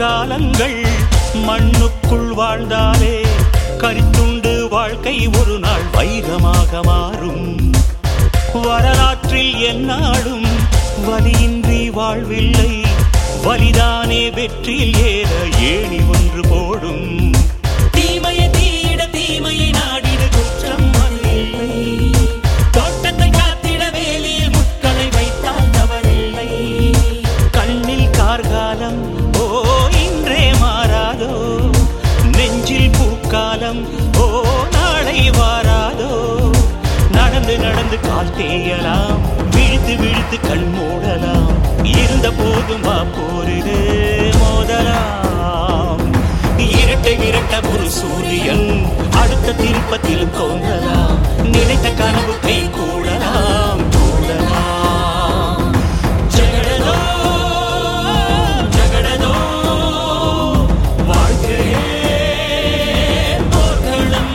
காலங்கள் மண்ணுக்குள் வாழ்ந்தாலே கரித்துண்டு வாழ்க்கை ஒரு நாள் வைரமாக மாறும் வரலாற்றில் எந்நாளும் வலியின்றி வாழ்வில்லை வலிதானே வெற்றியில் ஏற ஏணி ஒன்று போடும் தீமையை தீயிட தீமையை நாடிட குற்றம் அது இல்லை தோட்டத்தை காத்திட வேலியில் முட்களை வைத்தால் தவறில்லை கண்ணில் கார்காலம் ஓ இன்றே மாறாதோ நெஞ்சில் பூக்காலம் ஓ நாளை வாராதோ நடந்து நடந்து கால் தேயலாம் விழுத்து விழுத்து கண் மூடலாம் இருந்த போதும் வா போரிடு மோதலாம் இரட்ட இரட்ட ஒரு சூரியன் அடுத்த திருப்பத்திலும் தோன்றலாம் நினைத்த கனவு கை கூடலாம் கூடலாம் ஜகடதோ ஜகடதோ வாழ்க்கையே போர்க்களம்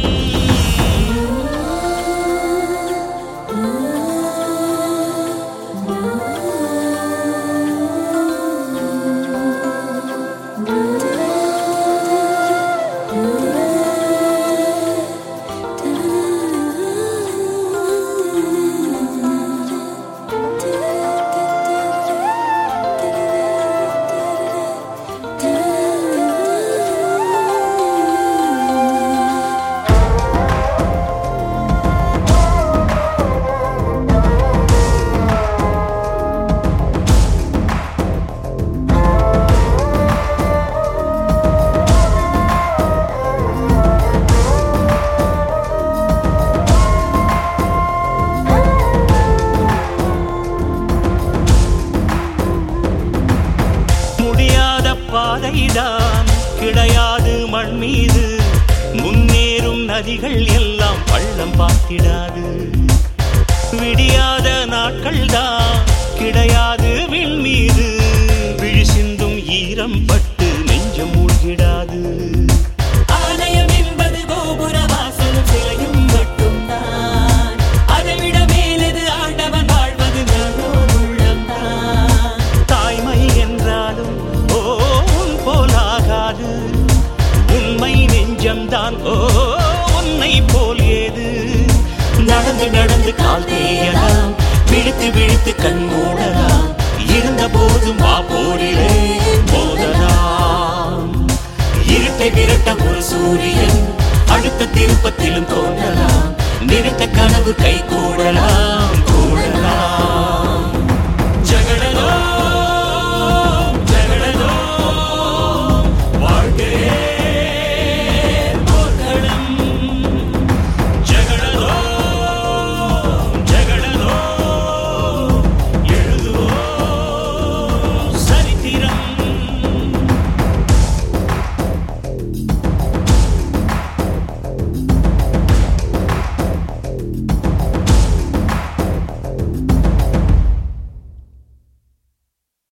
முடியாத பாதைதான் கிடையாது மண் மீது முன்னேறும் நதிகள் எல்லாம் பள்ளம் பார்த்திடாது விடியாத நாட்கள் தான் கிடையாது விண் மீது விழி சிந்தும் ஈரம் பட்டு நெஞ்சம் மூழ்கிடாது ஆலயம் என்பது கோபுர வாசலும் சிலையும் மட்டும்தான் அதைவிட மேலது ஆண்டவன் வாழ்வது நல்லோர் உள்ளம்தான் தாய்மை என்றாலும் ஓ உன் போலாகாது உண்மை நெஞ்சம்தான் ஓ உன்னை போல் ஏது நடந்து நடந்து கால் தேயலாம் விழுத்து விழுத்து கண் மூடலாம் இருந்த போதும் வா போரிலே மோதலாம் இருட்டை விரட்ட ஒரு சூரியன் அடுத்த திருப்பத்திலும் தோன்றலாம் நினைத்த கனவு கை கூடலாம்